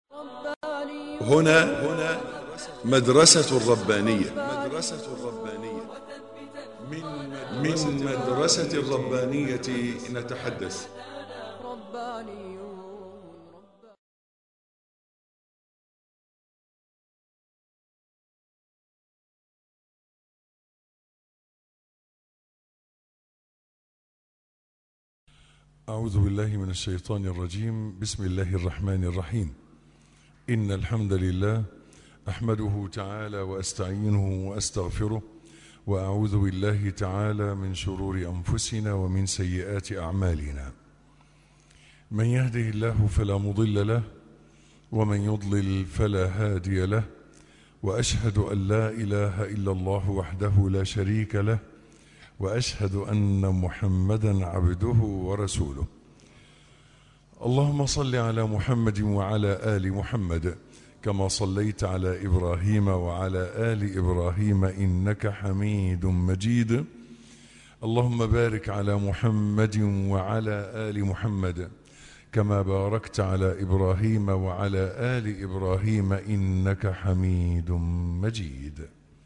هنا هنا مدرسة الربانية مدرسة الربانية من من مدرسة الربانية نتحدث أعوذ بالله من الشيطان الرجيم بسم الله الرحمن الرحيم إن الحمد لله أحمده تعالى وأستعينه وأستغفره وأعوذ بالله تعالى من شرور أنفسنا ومن سيئات أعمالنا من يهده الله فلا مضل له ومن يضلل فلا هادي له وأشهد أن لا إله إلا الله وحده لا شريك له واشهد ان محمدا عبده ورسوله اللهم صل على محمد وعلى ال محمد كما صليت على ابراهيم وعلى ال ابراهيم انك حميد مجيد اللهم بارك على محمد وعلى ال محمد كما باركت على ابراهيم وعلى ال ابراهيم انك حميد مجيد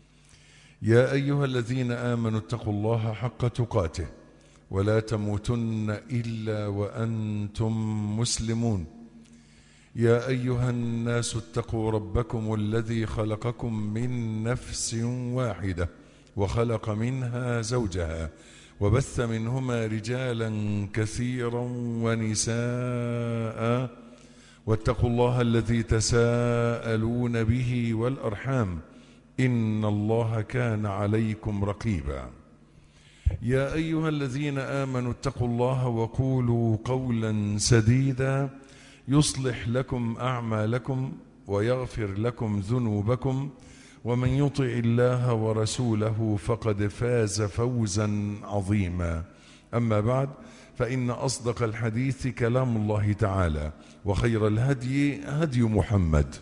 يا ايها الذين امنوا اتقوا الله حق تقاته ولا تموتن الا وانتم مسلمون يا ايها الناس اتقوا ربكم الذي خلقكم من نفس واحده وخلق منها زوجها وبث منهما رجالا كثيرا ونساء واتقوا الله الذي تساءلون به والارحام إن الله كان عليكم رقيبا يا أيها الذين آمنوا اتقوا الله وقولوا قولا سديدا يصلح لكم أعمالكم ويغفر لكم ذنوبكم ومن يطع الله ورسوله فقد فاز فوزا عظيما أما بعد فإن أصدق الحديث كلام الله تعالى وخير الهدي هدي محمد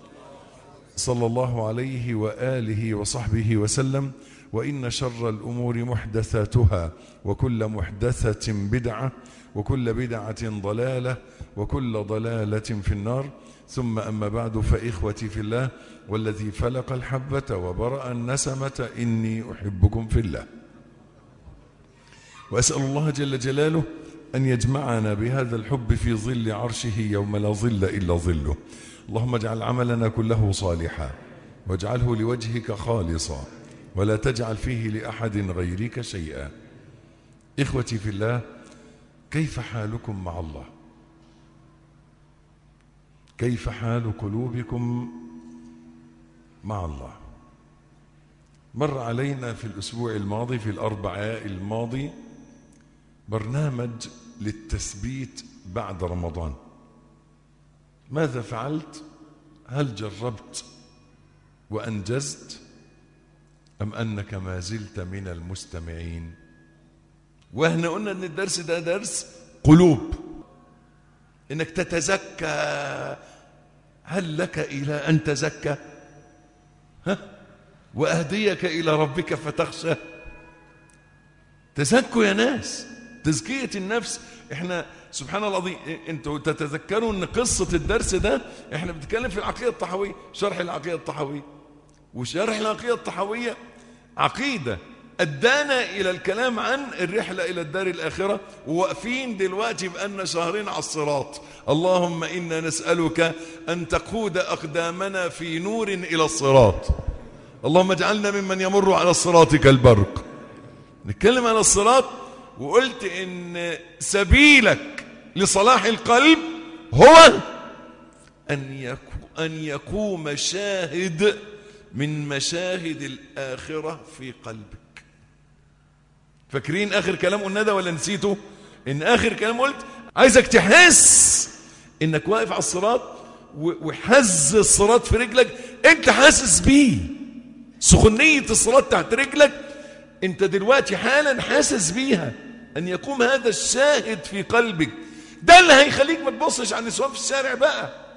صلى الله عليه وآله وصحبه وسلم وإن شر الأمور محدثاتها وكل محدثة بدعة وكل بدعة ضلالة وكل ضلالة في النار ثم أما بعد فإخوتي في الله والذي فلق الحبة وبرأ النسمة إني أحبكم في الله وأسأل الله جل جلاله أن يجمعنا بهذا الحب في ظل عرشه يوم لا ظل إلا ظله اللهم اجعل عملنا كله صالحا واجعله لوجهك خالصا ولا تجعل فيه لأحد غيرك شيئا إخوتي في الله كيف حالكم مع الله كيف حال قلوبكم مع الله مر علينا في الأسبوع الماضي في الأربعاء الماضي برنامج للتثبيت بعد رمضان ماذا فعلت هل جربت وأنجزت أم أنك ما زلت من المستمعين واحنا قلنا أن الدرس ده درس قلوب إنك تتزكى هل لك إلى أن تزكى ها وأهديك إلى ربك فتخشى تزكوا يا ناس تزكية النفس احنا سبحان الله العظيم انتوا تتذكروا ان قصة الدرس ده احنا بنتكلم في العقيدة الطحوية شرح العقيدة الطحوية وشرح العقيدة الطحوية عقيدة ادانا الى الكلام عن الرحلة الى الدار الاخرة وواقفين دلوقتي بقالنا شهرين على الصراط اللهم انا نسألك ان تقود اقدامنا في نور الى الصراط اللهم اجعلنا ممن يمر على الصراط كالبرق نتكلم على الصراط وقلت ان سبيلك لصلاح القلب هو أن, أن يقوم شاهد من مشاهد الآخرة في قلبك فاكرين آخر كلام قلنا ده ولا نسيته إن آخر كلام قلت عايزك تحس إنك واقف على الصراط وحز الصراط في رجلك أنت حاسس بيه سخنية الصراط تحت رجلك أنت دلوقتي حالا حاسس بيها أن يقوم هذا الشاهد في قلبك ده اللي هيخليك ما تبصش على النسوان في الشارع بقى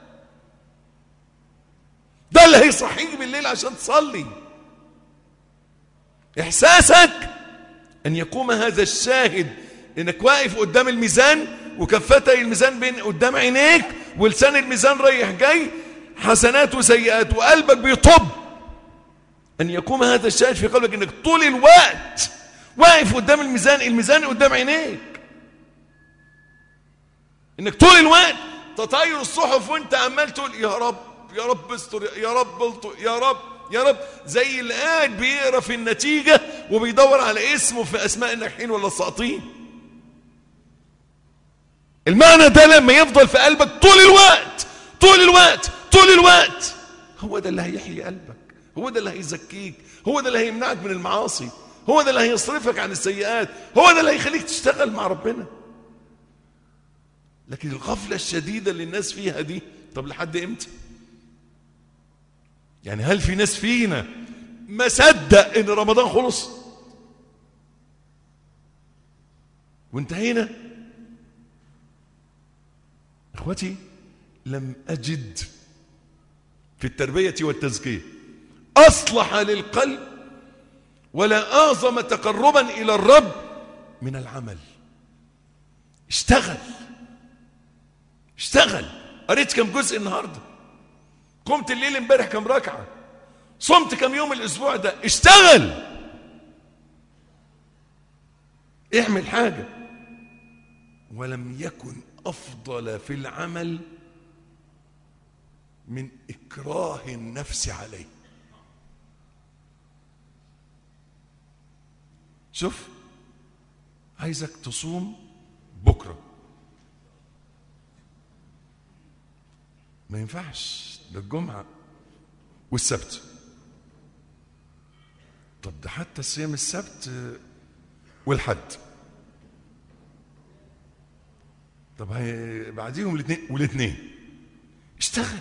ده اللي هيصحيك بالليل عشان تصلي إحساسك أن يقوم هذا الشاهد إنك واقف قدام الميزان وكفتي الميزان بين قدام عينيك ولسان الميزان رايح جاي حسنات وسيئات وقلبك بيطب ان يقوم هذا الشاهد في قلبك انك طول الوقت واقف قدام الميزان الميزان قدام عينيك انك طول الوقت تطاير الصحف وانت عمال تقول يا رب يا رب استر يا رب الطر يا رب يا رب زي اللي قاعد بيقرا في النتيجه وبيدور على اسمه في اسماء الناجحين ولا الساقطين المعنى ده لما يفضل في قلبك طول الوقت طول الوقت طول الوقت هو ده اللي هيحيي قلبك هو ده اللي هيزكيك هو ده اللي هيمنعك من المعاصي هو ده اللي هيصرفك عن السيئات هو ده اللي هيخليك تشتغل مع ربنا لكن الغفلة الشديدة اللي الناس فيها دي طب لحد امتى يعني هل في ناس فينا ما صدق ان رمضان خلص وانتهينا اخوتي لم اجد في التربية والتزكية اصلح للقلب ولا اعظم تقربا الى الرب من العمل اشتغل اشتغل قريت كم جزء النهارده قمت الليل امبارح كم ركعه صمت كم يوم الاسبوع ده اشتغل اعمل حاجه ولم يكن افضل في العمل من اكراه النفس عليه شوف عايزك تصوم بكره ما ينفعش ده الجمعة والسبت طب ده حتى صيام السبت والحد طب هي بعديهم الاثنين والاثنين اشتغل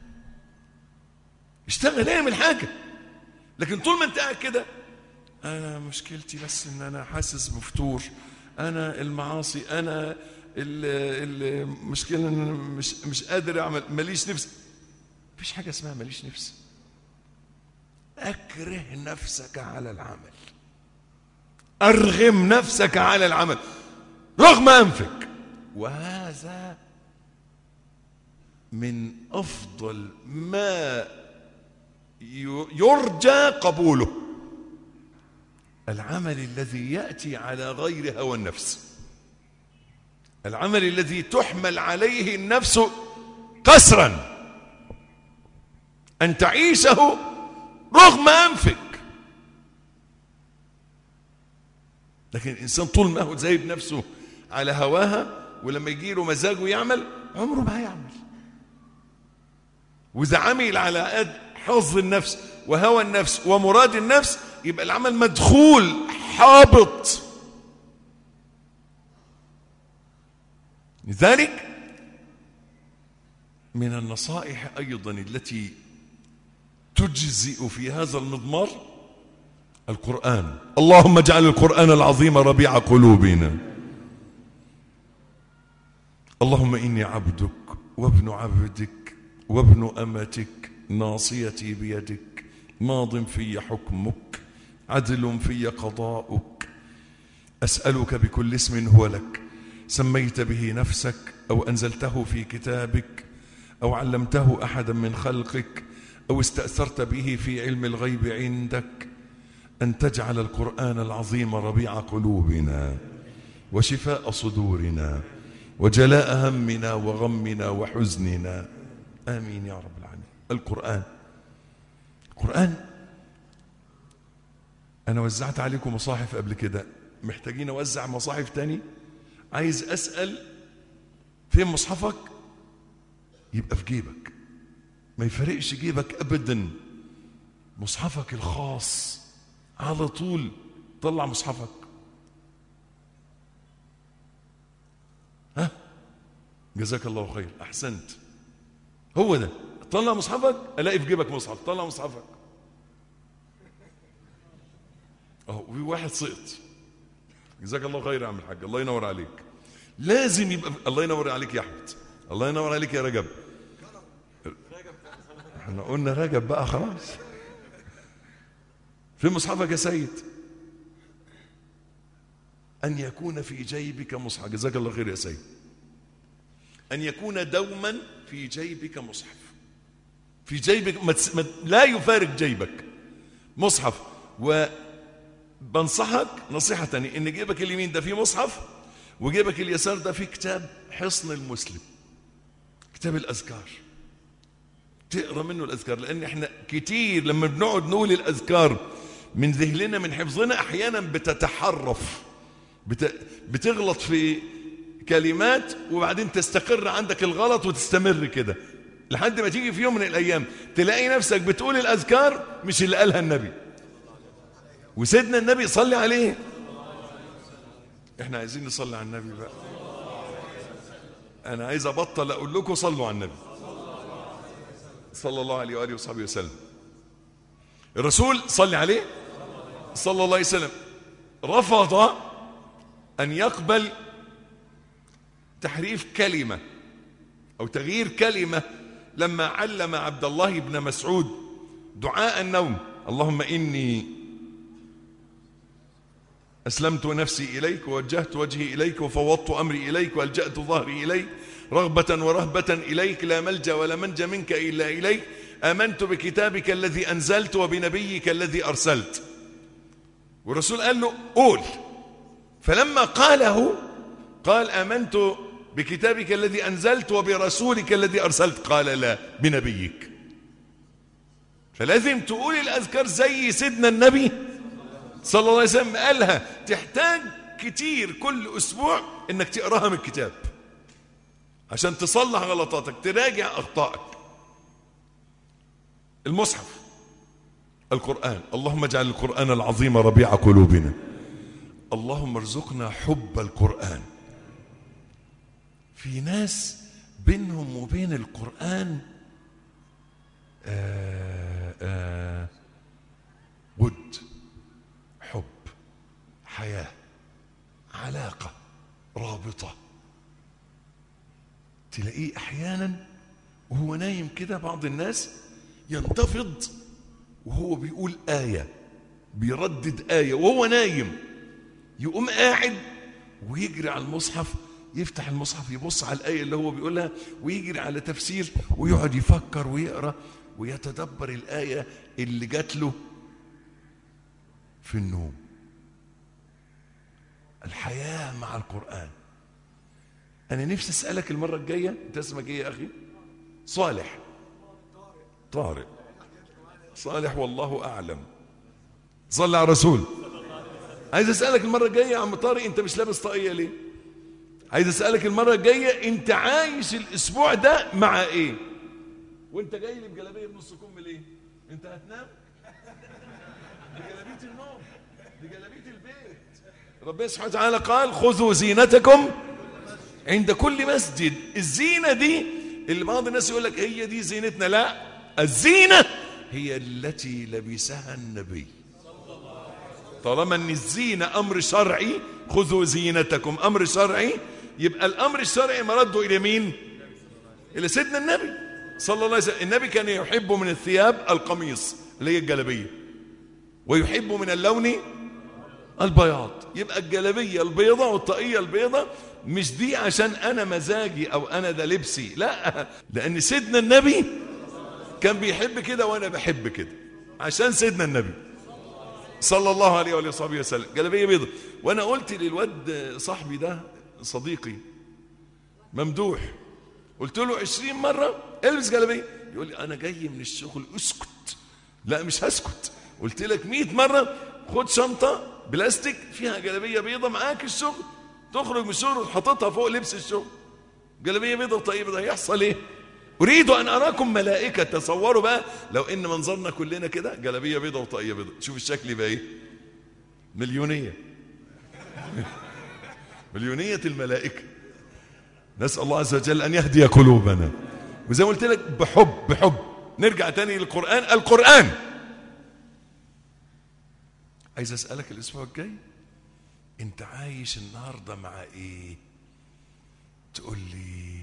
اشتغل اعمل حاجة لكن طول ما انت قاعد كده انا مشكلتي بس ان انا حاسس بفتور انا المعاصي انا المشكله ان انا مش مش قادر اعمل ماليش نفس مفيش حاجه اسمها ماليش نفس اكره نفسك على العمل ارغم نفسك على العمل رغم انفك وهذا من افضل ما يرجى قبوله العمل الذي ياتي على غير هوى النفس العمل الذي تحمل عليه النفس قسرا أن تعيشه رغم أنفك لكن الإنسان طول ما هو زايد نفسه على هواها ولما يجي له مزاجه يعمل عمره ما هيعمل وإذا عمل على قد حظ النفس وهوى النفس ومراد النفس يبقى العمل مدخول حابط لذلك من النصائح أيضا التي تجزئ في هذا المضمار القرآن اللهم اجعل القرآن العظيم ربيع قلوبنا اللهم إني عبدك وابن عبدك وابن أمتك ناصيتي بيدك ماض في حكمك عدل في قضاؤك أسألك بكل اسم هو لك سميت به نفسك أو أنزلته في كتابك أو علمته أحدا من خلقك أو استأثرت به في علم الغيب عندك أن تجعل القرآن العظيم ربيع قلوبنا وشفاء صدورنا وجلاء همنا وغمنا وحزننا آمين يا رب العالمين القرآن القرآن أنا وزعت عليكم مصاحف قبل كده محتاجين أوزع مصاحف تاني عايز أسأل فين مصحفك يبقى في جيبك ما يفرقش جيبك أبدا مصحفك الخاص على طول طلع مصحفك ها جزاك الله خير أحسنت هو ده طلع مصحفك ألاقي في جيبك مصحف طلع مصحفك اهو في واحد سقط جزاك الله خير يا عم الحاج الله ينور عليك لازم يبقى الله ينور عليك يا احمد الله ينور عليك يا رجب احنا قلنا رجب بقى خلاص في مصحفك يا سيد أن يكون في جيبك مصحف جزاك الله خير يا سيد أن يكون دوما في جيبك مصحف في جيبك ما تس... ما... لا يفارق جيبك مصحف وبنصحك نصيحة تانية إن جيبك اليمين ده فيه مصحف وجيبك اليسار ده فيه كتاب حصن المسلم كتاب الأذكار تقرا منه الأذكار لأن احنا كتير لما بنقعد نقول الأذكار من ذهننا من حفظنا أحيانا بتتحرف بت... بتغلط في كلمات وبعدين تستقر عندك الغلط وتستمر كده لحد ما تيجي في يوم من الأيام تلاقي نفسك بتقول الأذكار مش اللي قالها النبي وسيدنا النبي صلي عليه احنا عايزين نصلي على النبي بقى انا عايز ابطل اقول لكم صلوا على النبي صلى الله عليه واله وصحبه وسلم الرسول صلي عليه صلى الله عليه وسلم رفض ان يقبل تحريف كلمه او تغيير كلمه لما علم عبد الله بن مسعود دعاء النوم اللهم اني أسلمت نفسي إليك ووجهت وجهي إليك وفوضت أمري إليك وألجأت ظهري إليك رغبة ورهبة إليك لا ملجأ ولا منجى منك إلا إليك آمنت بكتابك الذي أنزلت وبنبيك الذي أرسلت والرسول قال له قول فلما قاله قال آمنت بكتابك الذي أنزلت وبرسولك الذي أرسلت قال لا بنبيك فلازم تقول الأذكار زي سيدنا النبي صلى الله عليه وسلم قالها تحتاج كتير كل أسبوع إنك تقراها من الكتاب عشان تصلح غلطاتك تراجع أخطائك المصحف القرآن اللهم اجعل القرآن العظيم ربيع قلوبنا اللهم ارزقنا حب القرآن في ناس بينهم وبين القرآن آآ آآ ود حب حياة علاقة رابطة تلاقيه أحيانا وهو نايم كده بعض الناس ينتفض وهو بيقول آية بيردد آية وهو نايم يقوم قاعد ويجري على المصحف يفتح المصحف يبص على الآية اللي هو بيقولها ويجري على تفسير ويقعد يفكر ويقرأ ويتدبر الآية اللي جات له في النوم الحياة مع القرآن أنا نفسي أسألك المرة الجاية أنت اسمك إيه يا أخي صالح طارق صالح والله أعلم صلى على الرسول عايز أسألك المرة الجاية يا عم طارق أنت مش لابس طاقية ليه عايز أسألك المرة الجاية أنت عايش الأسبوع ده مع إيه وأنت جاي لي بجلابية بنص كم ليه أنت هتنام بجلابية النوم بجلابية البيت ربنا سبحانه وتعالى قال خذوا زينتكم عند كل مسجد الزينة دي اللي بعض الناس يقول لك هي دي زينتنا لا الزينة هي التي لبسها النبي طالما ان الزينة امر شرعي خذوا زينتكم امر شرعي يبقى الامر الشرعي مرده الى مين الى سيدنا النبي صلى الله عليه وسلم النبي كان يحب من الثياب القميص اللي هي الجلبيه ويحب من اللون البياض يبقى الجلبيه البيضة والطاقية البيضة مش دي عشان انا مزاجي او انا ده لبسي لا لان سيدنا النبي كان بيحب كده وانا بحب كده عشان سيدنا النبي صلى الله عليه وآله وصحبه وسلم جلبيه بيضة وانا قلت للواد صاحبي ده صديقي ممدوح قلت له عشرين مرة البس جلبيه يقول لي انا جاي من الشغل اسكت لا مش هسكت قلت لك 100 مرة خد شنطة بلاستيك فيها جلبية بيضة معاك الشغل تخرج من الشغل وتحطها فوق لبس الشغل جلبية بيضة طيبة ده هيحصل ايه أريد أن أراكم ملائكة تصوروا بقى لو إن منظرنا كلنا كده جلبية بيضة وطاقية بيضة شوف الشكل يبقى إيه مليونية مليونية الملائكة نسأل الله عز وجل أن يهدي قلوبنا وزي ما قلت لك بحب بحب نرجع تاني للقرآن القرآن عايز أسألك الأسبوع الجاي أنت عايش النهاردة مع إيه تقول لي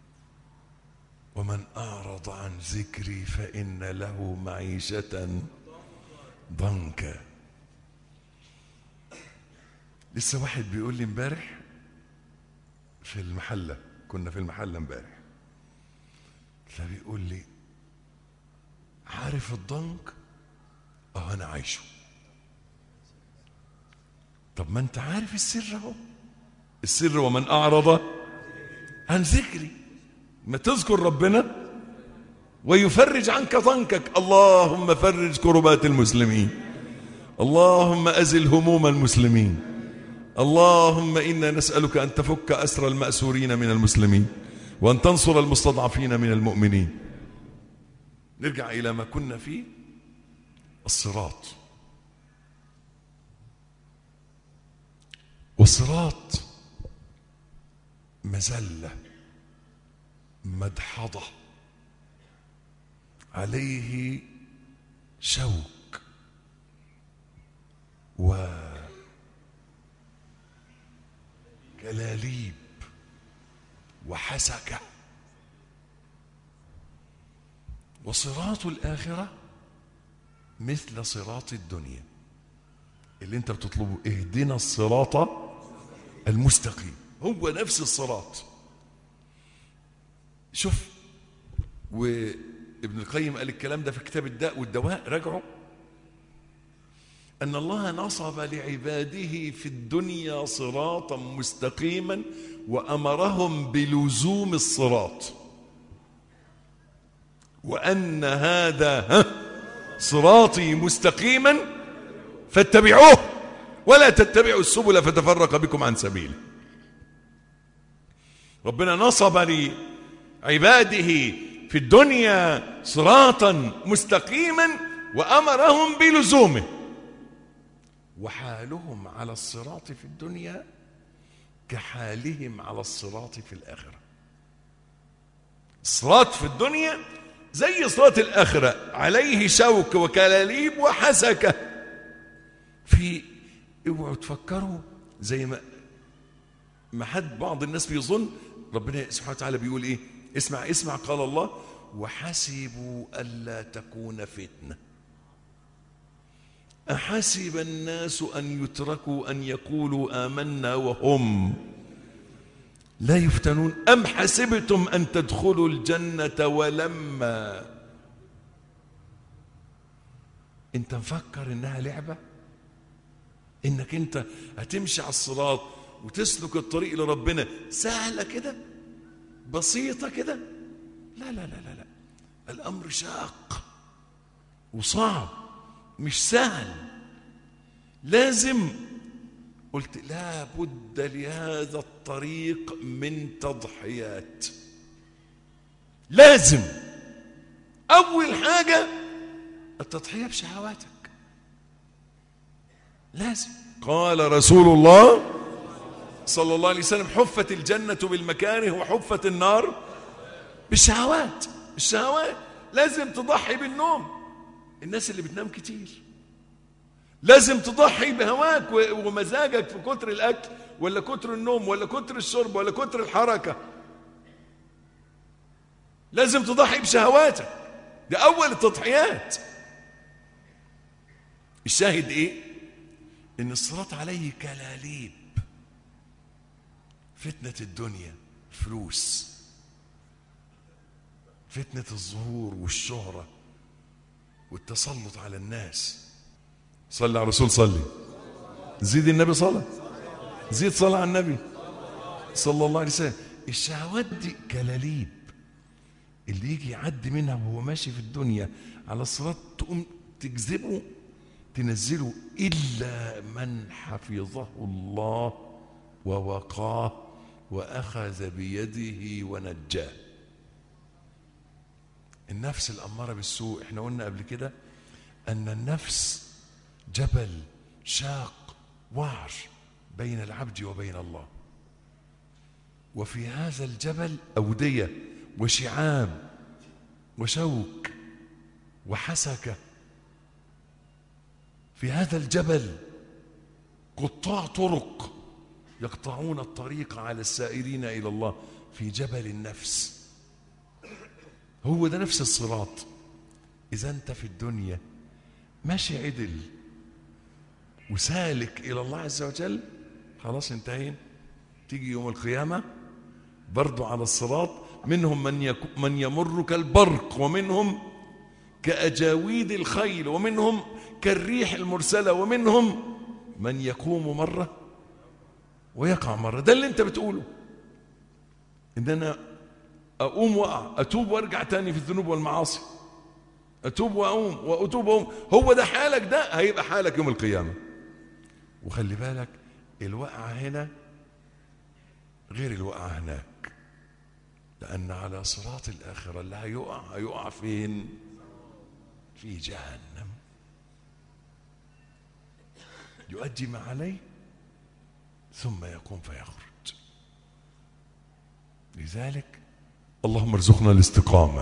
ومن أعرض عن ذكري فإن له معيشة ضنكا لسه واحد بيقول لي امبارح في المحلة كنا في المحل امبارح فبيقول لي عارف الضنك اه انا عايشه طب ما انت عارف السر اهو السر ومن اعرض عن ذكري ما تذكر ربنا ويفرج عنك ضنكك اللهم فرج كربات المسلمين اللهم ازل هموم المسلمين اللهم انا نسالك ان تفك اسر الماسورين من المسلمين وان تنصر المستضعفين من المؤمنين نرجع الى ما كنا فيه الصراط والصراط مزله مدحضه عليه شوك وكلاليب وحسكه وصراط الاخره مثل صراط الدنيا اللي انت بتطلبه اهدنا الصراط المستقيم هو نفس الصراط شوف وابن القيم قال الكلام ده في كتاب الداء والدواء راجعوا أن الله نصب لعباده في الدنيا صراطا مستقيما وأمرهم بلزوم الصراط وأن هذا ها صراطي مستقيما فاتبعوه ولا تتبعوا السبل فتفرق بكم عن سبيله ربنا نصب لعباده في الدنيا صراطا مستقيما وأمرهم بلزومه وحالهم على الصراط في الدنيا كحالهم على الصراط في الآخرة الصراط في الدنيا زي صراط الآخرة عليه شوك وكلاليب وحسكة في اوعوا تفكروا زي ما ما حد بعض الناس بيظن ربنا سبحانه وتعالى بيقول ايه اسمع اسمع قال الله وحسبوا ألا تكون فتنه أحسب الناس أن يتركوا أن يقولوا آمنا وهم لا يفتنون أم حسبتم أن تدخلوا الجنة ولما أنت مفكر إنها لعبة إنك أنت هتمشي على الصراط وتسلك الطريق لربنا سهلة كده بسيطة كده لا لا لا لا لا الأمر شاق وصعب مش سهل لازم قلت لا بد لهذا الطريق من تضحيات لازم اول حاجه التضحيه بشهواتك لازم قال رسول الله صلى الله عليه وسلم حفت الجنه بالمكاره وحفت النار بالشهوات الشهوات لازم تضحي بالنوم الناس اللي بتنام كتير لازم تضحي بهواك ومزاجك في كتر الاكل ولا كتر النوم ولا كتر الشرب ولا كتر الحركه لازم تضحي بشهواتك ده اول التضحيات الشاهد ايه ان الصراط عليه كلاليب فتنه الدنيا فلوس فتنه الظهور والشهره والتسلط على الناس صلى على الرسول صلي زيد النبي صلى زيد صلى على النبي صلى الله عليه وسلم الشهوات دي كلاليب اللي يجي يعدي منها وهو ماشي في الدنيا على الصراط تقوم تجذبه تنزله إلا من حفظه الله ووقاه وأخذ بيده ونجاه النفس الأمارة بالسوء احنا قلنا قبل كده أن النفس جبل شاق وعر بين العبد وبين الله وفي هذا الجبل أودية وشعاب وشوك وحسكة في هذا الجبل قطاع طرق يقطعون الطريق على السائرين إلى الله في جبل النفس هو ده نفس الصراط إذا أنت في الدنيا ماشي عدل وسالك إلى الله عز وجل خلاص انتهينا تيجي يوم القيامة برضو على الصراط منهم من, يك من يمر كالبرق ومنهم كأجاويد الخيل ومنهم كالريح المرسلة ومنهم من يقوم مرة ويقع مرة ده اللي انت بتقوله ان انا اقوم واقع اتوب وارجع تاني في الذنوب والمعاصي اتوب واقوم واتوب واقوم هو ده حالك ده هيبقى حالك يوم القيامة وخلي بالك الوقعة هنا غير الوقعة هناك لأن على صراط الآخرة اللي هيقع هيقع فين في جهنم يؤدي ما عليه ثم يقوم فيخرج لذلك اللهم ارزقنا الاستقامة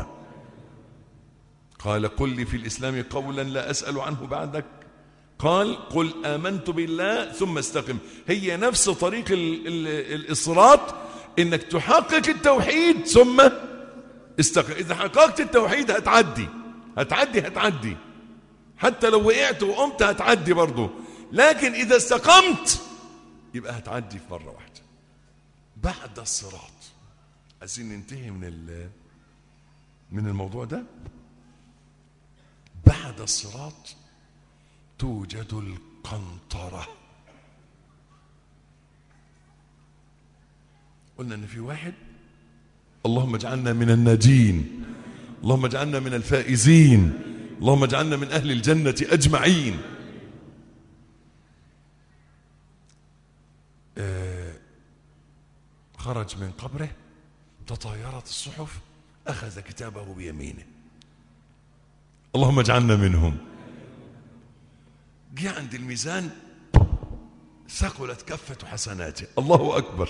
قال قل لي في الإسلام قولا لا أسأل عنه بعدك قال قل آمنت بالله ثم استقم هي نفس طريق ال ال الصراط انك تحقق التوحيد ثم استقم اذا حققت التوحيد هتعدي هتعدي هتعدي حتى لو وقعت وقمت هتعدي برضه لكن اذا استقمت يبقى هتعدي في مره واحده بعد الصراط عايزين ننتهي من من الموضوع ده بعد الصراط توجد القنطره قلنا ان في واحد اللهم اجعلنا من الناجين اللهم اجعلنا من الفائزين اللهم اجعلنا من اهل الجنه اجمعين آه خرج من قبره تطايرت الصحف اخذ كتابه بيمينه اللهم اجعلنا منهم جه عند الميزان ثقلت كفه حسناته الله اكبر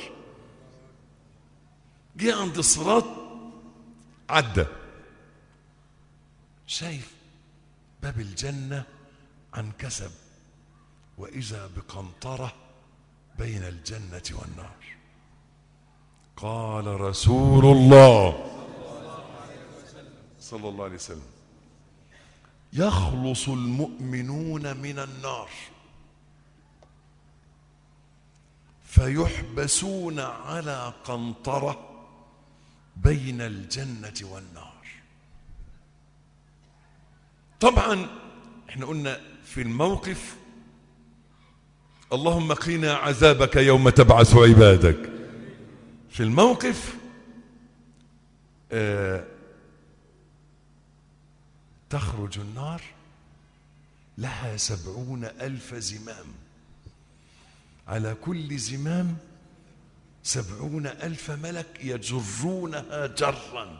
جه عند الصراط عدى شايف باب الجنة عن كسب وإذا بقنطرة بين الجنة والنار قال رسول الله صلى الله عليه وسلم يخلص المؤمنون من النار فيحبسون على قنطره بين الجنة والنار طبعا احنا قلنا في الموقف اللهم قنا عذابك يوم تبعث عبادك في الموقف آه تخرج النار لها سبعون ألف زمام على كل زمام سبعون ألف ملك يجرونها جرا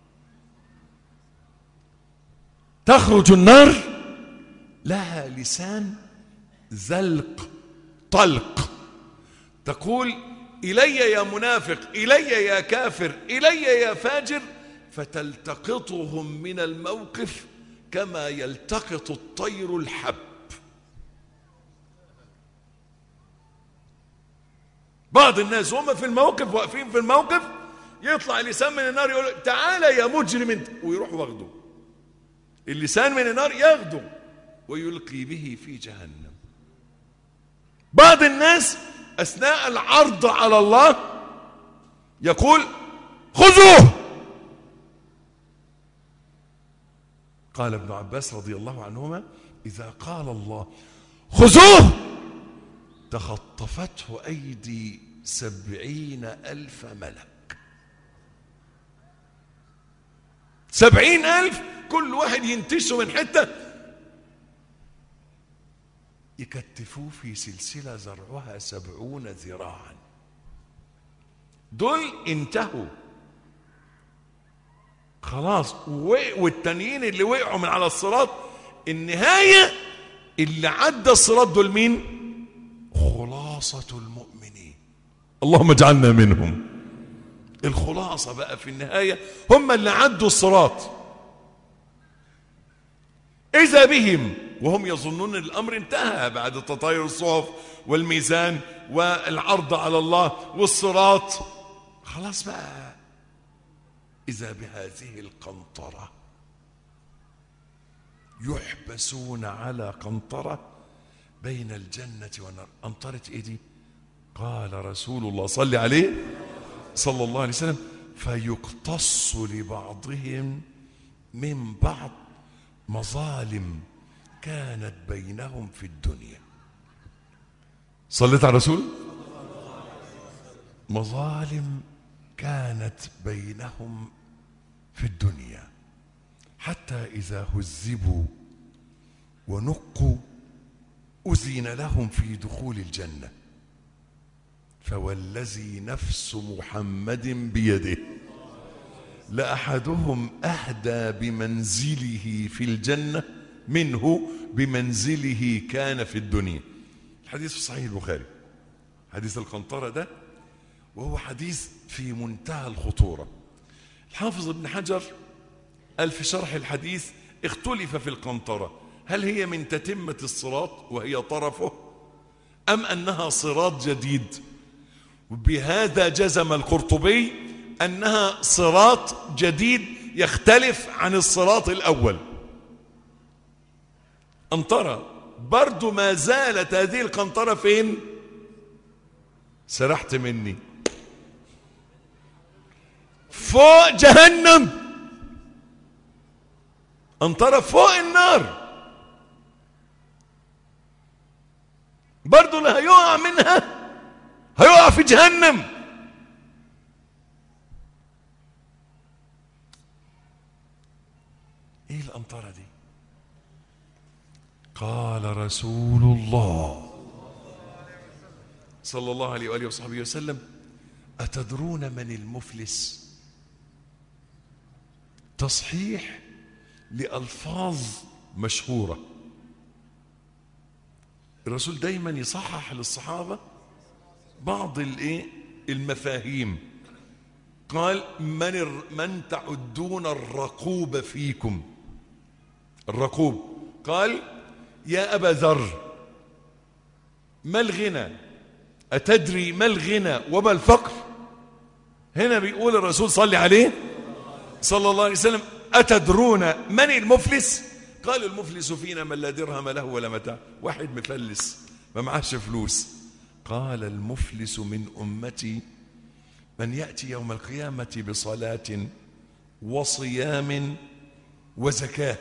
تخرج النار لها لسان زلق طلق تقول إلي يا منافق إلي يا كافر إلي يا فاجر فتلتقطهم من الموقف كما يلتقط الطير الحب بعض الناس وهم في الموقف واقفين في الموقف يطلع لسان من النار يقول تعالى يا مجرم انت ويروح واخده اللسان من النار ياخده ويلقي به في جهنم بعض الناس اثناء العرض على الله يقول خذوه قال ابن عباس رضي الله عنهما اذا قال الله خذوه تخطفته أيدي سبعين ألف ملك سبعين ألف كل واحد ينتشه من حتة يكتفوه في سلسلة زرعها سبعون ذراعا دول انتهوا خلاص والتانيين اللي وقعوا من على الصراط النهاية اللي عدى الصراط دول مين خلاصة المؤمنين اللهم اجعلنا منهم الخلاصة بقى في النهاية هم اللي عدوا الصراط إذا بهم وهم يظنون الأمر انتهى بعد تطاير الصحف والميزان والعرض على الله والصراط خلاص بقى إذا بهذه القنطرة يحبسون على قنطرة بين الجنة والنار قنطرة إيه دي قال رسول الله صلي عليه صلى الله عليه وسلم فيقتص لبعضهم من بعض مظالم كانت بينهم في الدنيا صليت على الرسول مظالم كانت بينهم في الدنيا حتى إذا هذبوا ونقوا أذن لهم في دخول الجنة فوالذي نفس محمد بيده لأحدهم أهدى بمنزله في الجنة منه بمنزله كان في الدنيا الحديث في صحيح البخاري حديث القنطرة ده وهو حديث في منتهى الخطورة الحافظ ابن حجر قال في شرح الحديث اختلف في القنطرة هل هي من تتمة الصراط وهي طرفه أم أنها صراط جديد بهذا جزم القرطبي أنها صراط جديد يختلف عن الصراط الأول قنطرة برضو ما زالت هذه القنطرة فين سرحت مني فوق جهنم قنطرة فوق النار برضو اللي هيقع منها هيقع في جهنم ايه القنطرة دي قال رسول الله صلى الله عليه وآله وصحبه وسلم أتدرون من المفلس تصحيح لألفاظ مشهورة الرسول دايما يصحح للصحابة بعض الايه المفاهيم قال من الر- من تعدون الرقوب فيكم الرقوب قال يا أبا ذر ما الغنى أتدري ما الغنى وما الفقر هنا بيقول الرسول صلى عليه صلى الله عليه وسلم أتدرون من المفلس قال المفلس فينا من لا درهم له ولا متاع واحد مفلس ما معاش فلوس قال المفلس من أمتي من يأتي يوم القيامة بصلاة وصيام وزكاة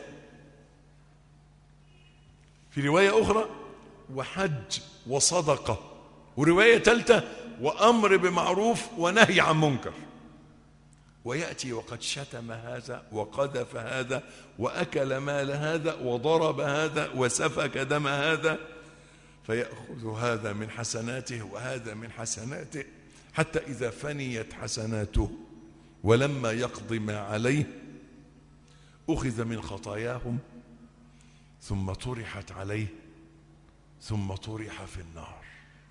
في رواية أخرى وحج وصدقة ورواية ثالثة وأمر بمعروف ونهي عن منكر ويأتي وقد شتم هذا وقذف هذا وأكل مال هذا وضرب هذا وسفك دم هذا فيأخذ هذا من حسناته وهذا من حسناته حتى إذا فنيت حسناته ولما يقضي ما عليه أخذ من خطاياهم ثم طرحت عليه ثم طرح في النار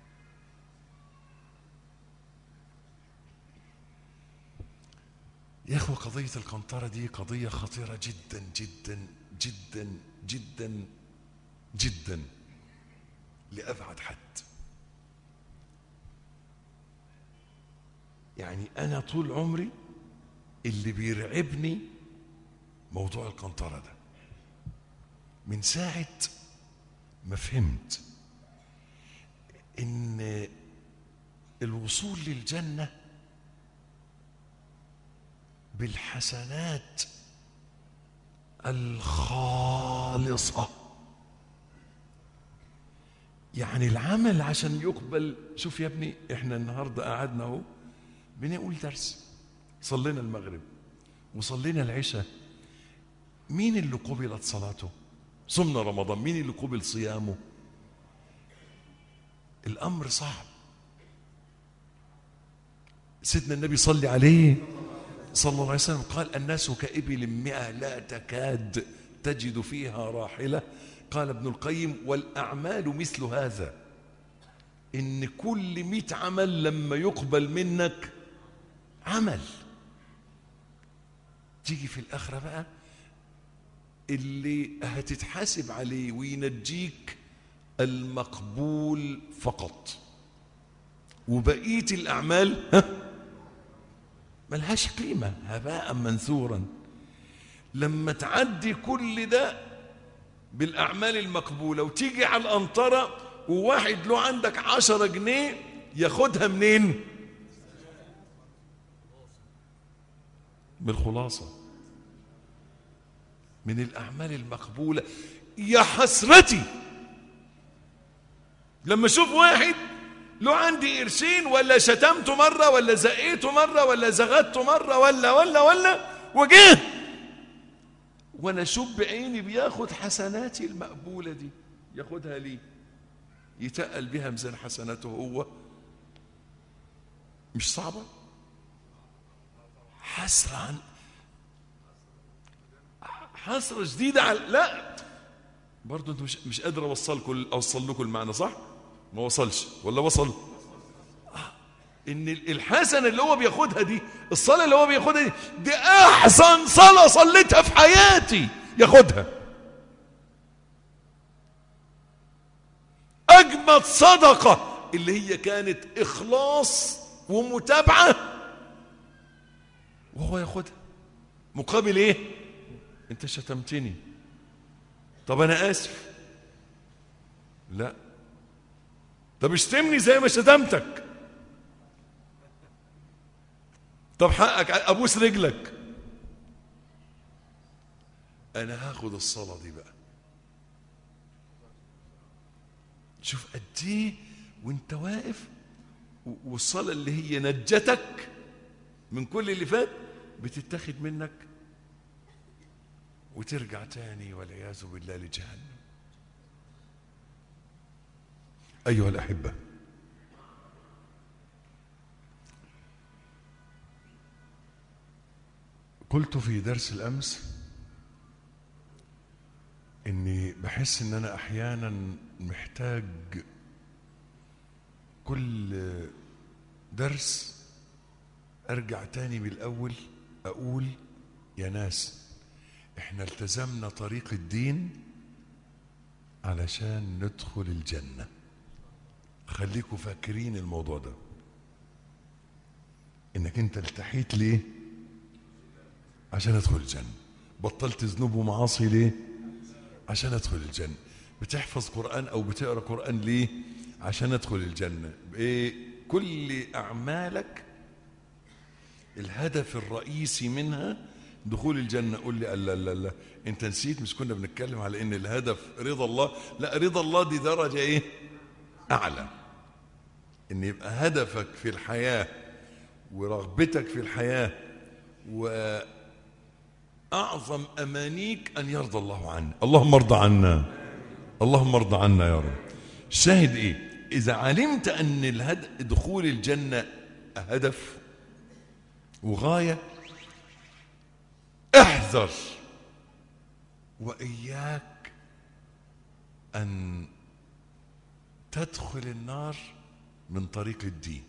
يا اخوة قضية القنطرة دي قضية خطيرة جدا جدا جدا جدا جدا لأبعد حد يعني أنا طول عمري اللي بيرعبني موضوع القنطرة ده من ساعة ما فهمت إن الوصول للجنة بالحسنات الخالصة يعني العمل عشان يقبل شوف يا ابني احنا النهاردة قعدنا اهو بنقول درس صلينا المغرب وصلينا العشاء مين اللي قبلت صلاته صمنا رمضان مين اللي قبل صيامه الأمر صعب سيدنا النبي صلي عليه صلى الله عليه وسلم قال الناس كإبل مئة لا تكاد تجد فيها راحلة قال ابن القيم والأعمال مثل هذا إن كل مئة عمل لما يقبل منك عمل تيجي في الآخرة بقى اللي هتتحاسب عليه وينجيك المقبول فقط وبقية الأعمال ها ملهاش قيمة هباء منثورا لما تعدي كل ده بالأعمال المقبولة وتيجي على الأنطرة وواحد له عندك عشرة جنيه ياخدها منين من الخلاصة من الأعمال المقبولة يا حسرتي لما أشوف واحد له عندي قرشين ولا شتمته مرة ولا زقيته مرة ولا زغدته مرة ولا ولا ولا وجه وانا اشوف بعيني بياخد حسناتي المقبولة دي ياخدها ليه يتقل بها ميزان حسناته هو مش صعبة حسرة عن حسرة شديدة على لا برضه انتوا مش مش قادر اوصلكم اوصل لكم المعنى صح؟ ما وصلش ولا وصل؟ آه. ان الحسنه اللي هو بياخدها دي الصلاه اللي هو بياخدها دي دي احسن صلاه صليتها في حياتي ياخدها اجمد صدقه اللي هي كانت اخلاص ومتابعه وهو ياخدها مقابل ايه انت شتمتني طب انا اسف لا طب اشتمني زي ما شتمتك طب حقك ابوس رجلك انا هاخد الصلاه دي بقى شوف قد ايه وانت واقف والصلاه اللي هي نجتك من كل اللي فات بتتاخد منك وترجع تاني والعياذ بالله لجهنم أيها الأحبة قلت في درس الأمس إني بحس إن أنا أحيانا محتاج كل درس أرجع تاني من الأول أقول يا ناس إحنا التزمنا طريق الدين علشان ندخل الجنة خليكم فاكرين الموضوع ده انك انت التحيت ليه عشان ادخل الجنة بطلت ذنوب ومعاصي ليه عشان ادخل الجنة بتحفظ قرآن او بتقرأ قرآن ليه عشان ادخل الجنة بايه كل اعمالك الهدف الرئيسي منها دخول الجنة قول لي لا لا لا انت نسيت مش كنا بنتكلم على ان الهدف رضا الله لا رضا الله دي درجة ايه اعلى ان يبقى هدفك في الحياة ورغبتك في الحياة واعظم امانيك ان يرضى الله عنك اللهم ارضى عنا اللهم ارضى عنا يا رب الشاهد ايه اذا علمت ان الهد... دخول الجنة هدف وغاية احذر وإياك أن تدخل النار من طريق الدين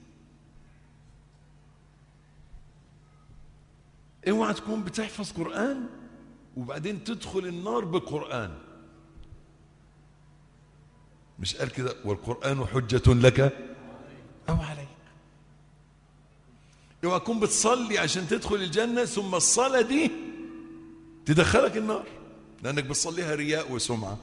اوعى تكون بتحفظ قرآن وبعدين تدخل النار بقرآن مش قال كده والقرآن حجة لك أو عليك اوعى تكون بتصلي عشان تدخل الجنة ثم الصلاة دي تدخلك النار لأنك بتصليها رياء وسمعة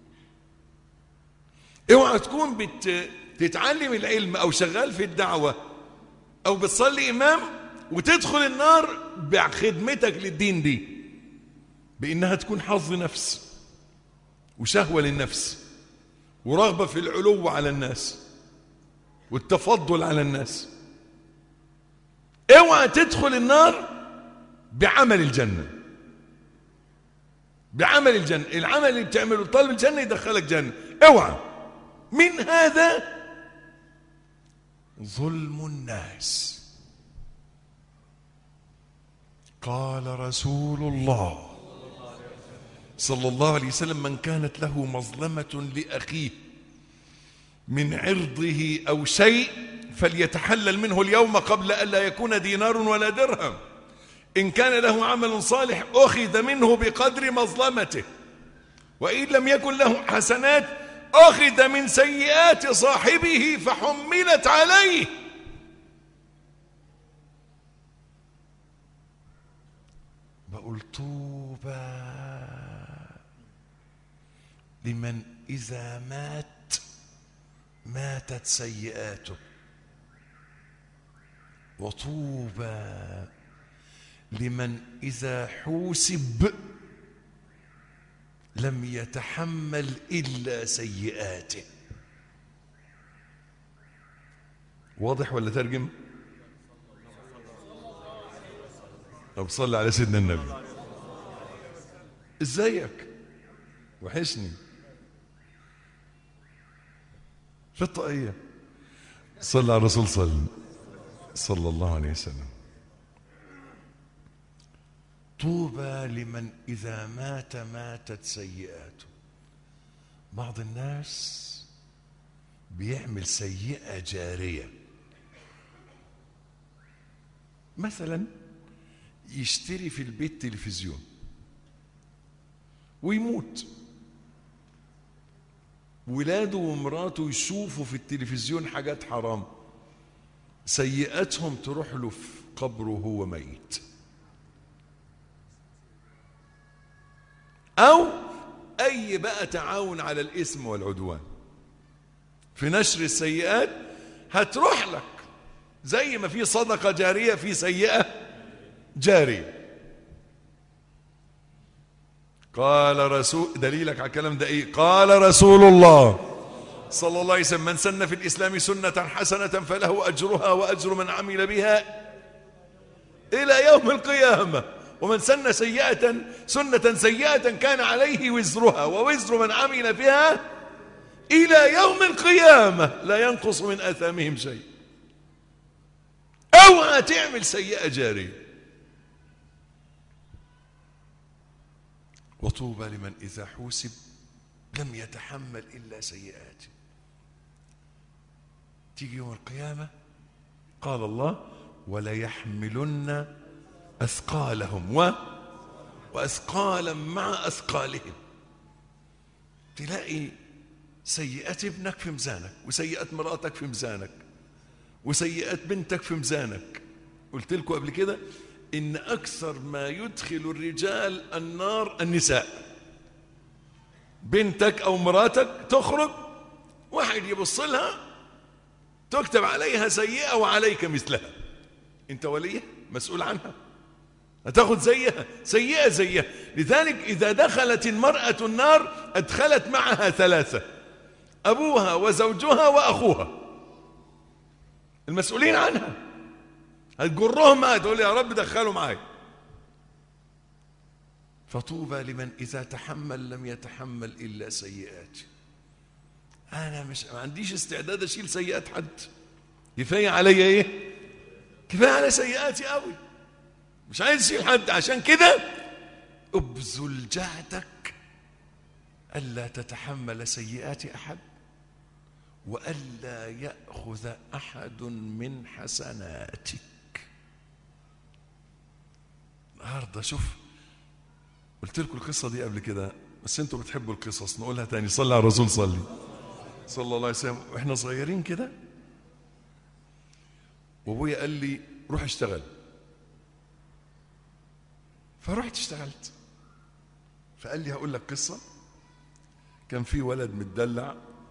اوعى تكون بت... تتعلم العلم أو شغال في الدعوة أو بتصلي إمام وتدخل النار بخدمتك للدين دي بإنها تكون حظ نفس وشهوة للنفس ورغبة في العلو على الناس والتفضل على الناس اوعى تدخل النار بعمل الجنة بعمل الجنة العمل اللي بتعمله طالب الجنة يدخلك جنة اوعى من هذا ظلم الناس قال رسول الله صلى الله عليه وسلم من كانت له مظلمة لأخيه من عرضه أو شيء فليتحلل منه اليوم قبل ألا يكون دينار ولا درهم إن كان له عمل صالح أخذ منه بقدر مظلمته وإن لم يكن له حسنات أخذ من سيئات صاحبه فحملت عليه بقول طوبى لمن إذا مات ماتت سيئاته وطوبى لمن إذا حوسب لم يتحمل إلا سيئاته واضح ولا ترجم طب صلي على سيدنا النبي ازيك وحشني في الطاقية صلى على الرسول صلى صلى الله عليه وسلم طوبى لمن إذا مات ماتت سيئاته بعض الناس بيعمل سيئة جارية مثلا يشتري في البيت تلفزيون ويموت ولاده ومراته يشوفوا في التلفزيون حاجات حرام سيئاتهم تروح له في قبره وهو ميت أو أي بقى تعاون على الإثم والعدوان في نشر السيئات هتروح لك زي ما في صدقة جارية في سيئة جارية قال رسول دليلك على الكلام ده ايه قال رسول الله صلى الله عليه وسلم من سن في الإسلام سنة حسنة فله أجرها وأجر من عمل بها إلى يوم القيامة ومن سن سيئة سنة سيئة كان عليه وزرها ووزر من عمل بها إلى يوم القيامة لا ينقص من أثامهم شيء اوعى تعمل سيئة جارية وطوبى لمن إذا حوسب لم يتحمل إلا سيئاته تيجي يوم القيامة قال الله وليحملن أثقالهم و وأثقالا مع أثقالهم تلاقي سيئات ابنك في ميزانك وسيئات مراتك في ميزانك وسيئات بنتك في ميزانك قلت لكم قبل كده إن أكثر ما يدخل الرجال النار النساء بنتك أو مراتك تخرج واحد يبص لها تكتب عليها سيئة وعليك مثلها أنت وليه مسؤول عنها هتاخد زيها سيئة زيها لذلك إذا دخلت المرأة النار أدخلت معها ثلاثة أبوها وزوجها وأخوها المسؤولين عنها هتجرهم معايا تقول يا رب دخلوا معايا فطوبى لمن إذا تحمل لم يتحمل إلا سيئات أنا مش ما عنديش استعداد أشيل سيئات حد كفاية عليا إيه كفاية على سيئاتي قوي مش عايز أشيل حد عشان كده ابذل جهدك ألا تتحمل سيئات أحد وألا يأخذ أحد من حسناتك النهارده شوف قلت لكم القصة دي قبل كده بس انتوا بتحبوا القصص نقولها تاني صلي على الرسول صلي صلى الله عليه وسلم واحنا صغيرين كده وابويا قال لي روح اشتغل فرحت اشتغلت فقال لي هقول لك قصة كان في ولد متدلع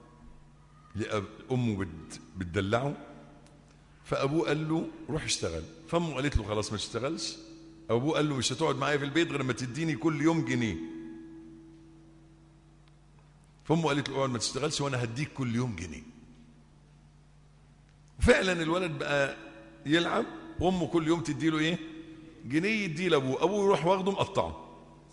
امه بت- بتدلعه فابوه قال له روح اشتغل فامه قالت له خلاص ما تشتغلش ابوه قال له مش هتقعد معايا في البيت غير ما تديني كل يوم جنيه فامه قالت له اقعد ما تشتغلش وانا هديك كل يوم جنيه فعلا الولد بقى يلعب وامه كل يوم تدي له ايه جنيه يديه لابوه ابوه يروح واخده مقطعه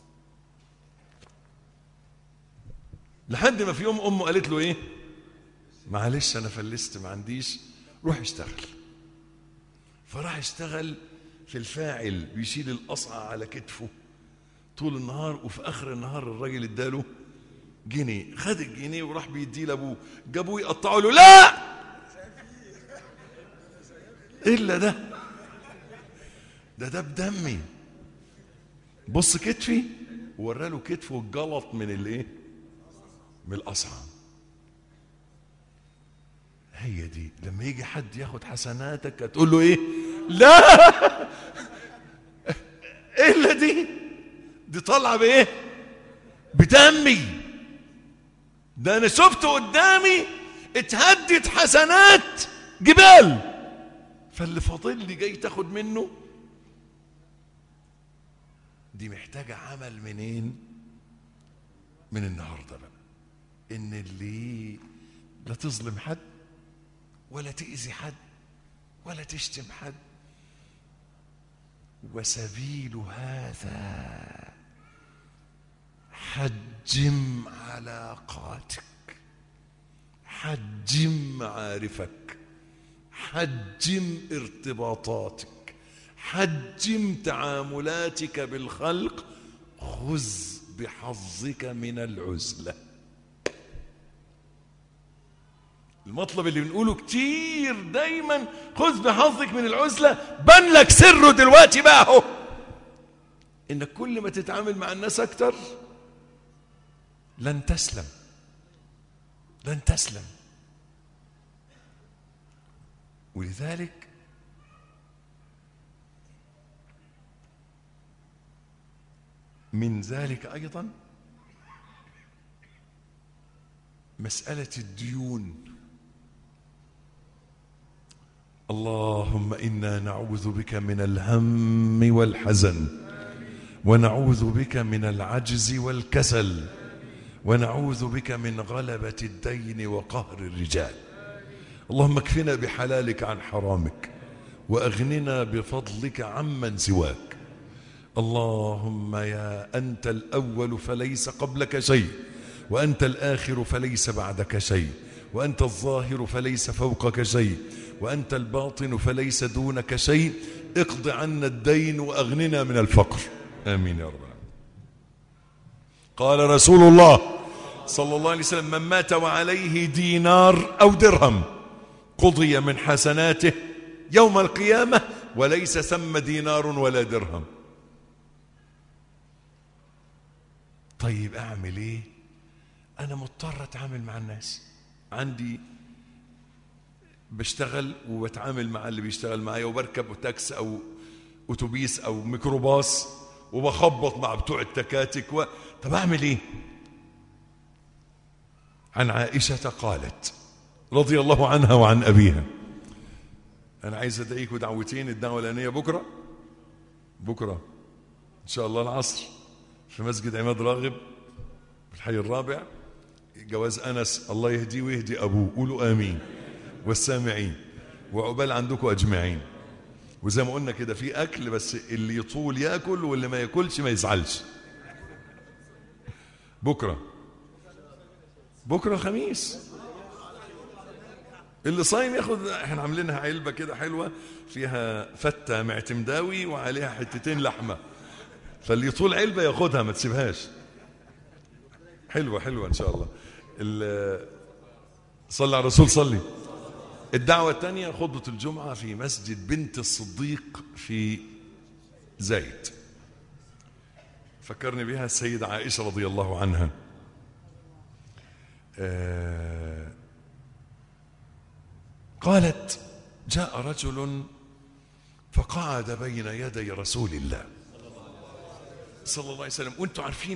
لحد ما في يوم امه قالت له ايه معلش انا فلست ما عنديش روح اشتغل فراح اشتغل في الفاعل بيشيل القصعة على كتفه طول النهار وفي اخر النهار الراجل اداله جنيه خد الجنيه وراح بيديه لابوه جابوه يقطعوا له لا الا ده ده ده بدمي بص كتفي وراله كتفه الجلط من الايه من القصعه هي دي لما يجي حد ياخد حسناتك هتقول له ايه لا الا دي دي طالعه بايه بدمي ده انا شفته قدامي اتهدت حسنات جبال فاللي فاضل لي جاي تاخد منه دي محتاجة عمل منين من النهاردة بقى ان اللي لا تظلم حد ولا تأذي حد ولا تشتم حد وسبيل هذا حجم علاقاتك حجم معارفك حجم ارتباطاتك حجم تعاملاتك بالخلق خذ بحظك من العزله المطلب اللي بنقوله كتير دايما خذ بحظك من العزلة بان لك سره دلوقتي بقى اهو انك كل ما تتعامل مع الناس اكتر لن تسلم لن تسلم ولذلك من ذلك ايضا مساله الديون اللهم انا نعوذ بك من الهم والحزن ونعوذ بك من العجز والكسل ونعوذ بك من غلبه الدين وقهر الرجال اللهم اكفنا بحلالك عن حرامك واغننا بفضلك عمن سواك اللهم يا انت الاول فليس قبلك شيء وانت الاخر فليس بعدك شيء وانت الظاهر فليس فوقك شيء وأنت الباطن فليس دونك شيء اقض عنا الدين وأغننا من الفقر آمين يا رب العالمين قال رسول الله صلى الله عليه وسلم من مات وعليه دينار أو درهم قضي من حسناته يوم القيامة وليس ثم دينار ولا درهم طيب أعمل إيه أنا مضطر أتعامل مع الناس عندي بشتغل وبتعامل مع اللي بيشتغل معايا وبركب تاكس او اتوبيس او ميكروباص وبخبط مع بتوع التكاتك و... طب اعمل ايه عن عائشه قالت رضي الله عنها وعن ابيها انا عايز ادعيكم دعوتين الدعوه الاولانيه بكره بكره ان شاء الله العصر في مسجد عماد راغب في الحي الرابع جواز انس الله يهديه ويهدي ابوه قولوا امين والسامعين وعقبال عندكم اجمعين وزي ما قلنا كده في اكل بس اللي يطول ياكل واللي ما ياكلش ما يزعلش بكره بكره خميس اللي صايم ياخد احنا عاملينها علبه كده حلوه فيها فته معتمداوي وعليها حتتين لحمه فاللي يطول علبه ياخدها ما تسيبهاش حلوه حلوه ان شاء الله صلى على الرسول صلي الدعوة الثانية خطبة الجمعة في مسجد بنت الصديق في زايد فكرني بها السيدة عائشة رضي الله عنها آه قالت جاء رجل فقعد بين يدي رسول الله صلى الله عليه وسلم وانتم عارفين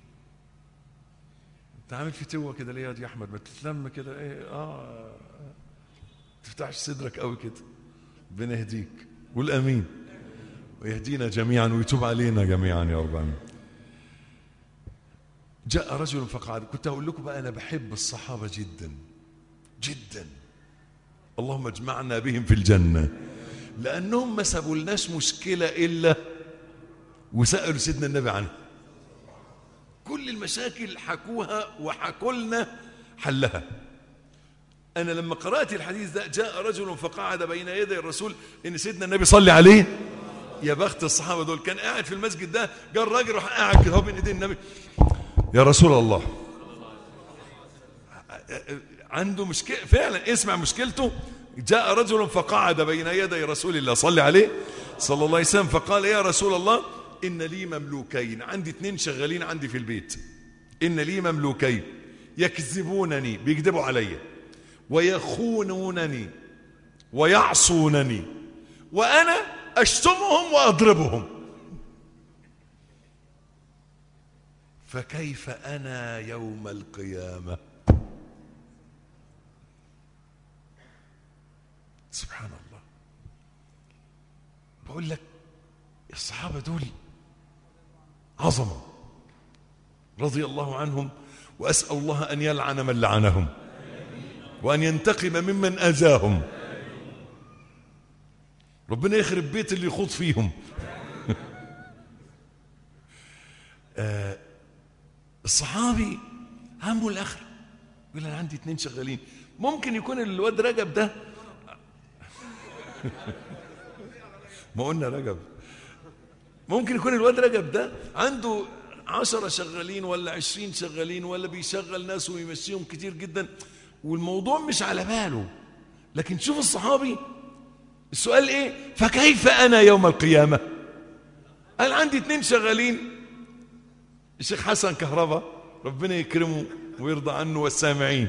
انت عامل في توه كده ليه يا احمد ما تتلم كده ايه اه تفتحش صدرك قوي كده ربنا يهديك قول امين ويهدينا جميعا ويتوب علينا جميعا يا رب العالمين جاء رجل فقعد كنت اقول لكم بقى انا بحب الصحابه جدا جدا اللهم اجمعنا بهم في الجنه لانهم ما سابولناش مشكله الا وسالوا سيدنا النبي عنها كل المشاكل حكوها وحكوا لنا حلها أنا لما قرأت الحديث ده جاء رجل فقعد بين يدي الرسول إن سيدنا النبي صلى عليه يا بخت الصحابة دول كان قاعد في المسجد ده جاء الراجل راح قاعد كده بين ايدين النبي يا رسول الله عنده مشكلة فعلا اسمع مشكلته جاء رجل فقعد بين يدي رسول الله صلى عليه صلى الله عليه وسلم فقال يا رسول الله إن لي مملوكين عندي اثنين شغالين عندي في البيت إن لي مملوكين يكذبونني بيكذبوا عليّ ويخونونني ويعصونني وأنا أشتمهم وأضربهم فكيف أنا يوم القيامة سبحان الله بقول لك الصحابة دول عظمة رضي الله عنهم وأسأل الله أن يلعن من لعنهم وأن ينتقم ممن أذاهم ربنا يخرب بيت اللي يخوض فيهم آه الصحابي همه الآخرة يقول أنا عندي اتنين شغالين ممكن يكون الواد رجب ده ما قلنا رجب ممكن يكون الواد رجب ده عنده عشرة شغالين ولا عشرين شغالين ولا بيشغل ناس ويمشيهم كتير جدا والموضوع مش على باله لكن شوف الصحابي السؤال ايه فكيف انا يوم القيامة قال عندي اتنين شغالين الشيخ حسن كهربا ربنا يكرمه ويرضى عنه والسامعين